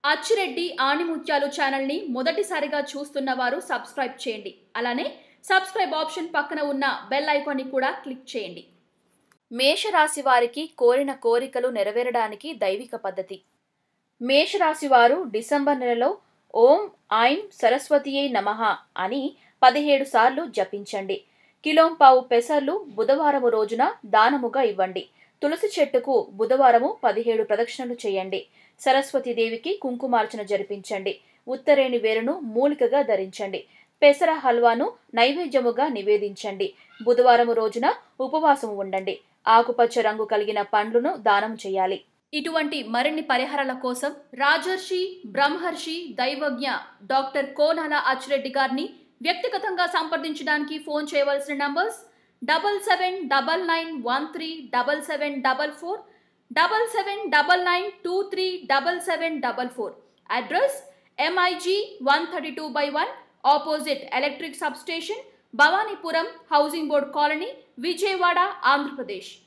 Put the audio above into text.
అచ్చిరెడ్డి ఆణిముత్యాలు ఛానల్ని మొదటిసారిగా చూస్తున్న వారు సబ్స్క్రైబ్ చేయండి అలానే సబ్స్క్రైబ్ ఆప్షన్ పక్కన ఉన్న బెల్ ఐకాన్ని కూడా క్లిక్ చేయండి మేషరాశి వారికి కోరిన కోరికలు నెరవేరడానికి దైవిక పద్ధతి మేషరాశి వారు డిసెంబర్ నెలలో ఓం ఐం సరస్వతియే నమః అని పదిహేడు సార్లు జపించండి కిలోంపావు పెసర్లు బుధవారము రోజున దానముగా ఇవ్వండి తులసి చెట్టుకు బుధవారము పదిహేడు ప్రదక్షిణలు చేయండి సరస్వతీదేవికి కుంకుమార్చన జరిపించండి ఉత్తరేణి వేరును మూలికగా ధరించండి పెసర హల్వాను నైవేద్యముగా నివేదించండి బుధవారము రోజున ఉపవాసము ఉండండి ఆకుపచ్చ రంగు కలిగిన పండ్లను దానం చేయాలి ఇటువంటి మరిన్ని పరిహారాల కోసం రాజర్షి బ్రహ్మర్షి దైవజ్ఞ డాక్టర్ కోనాల అచ్చిరెడ్డి గారిని వ్యక్తిగతంగా సంప్రదించడానికి ఫోన్ చేయవలసిన numbers double seven double nine one three double seven double four double seven double nine two three double seven double four address MIG one thirty two by one opposite electric substation Bhavanipuram housing board colony Vijayawada Andhra Pradesh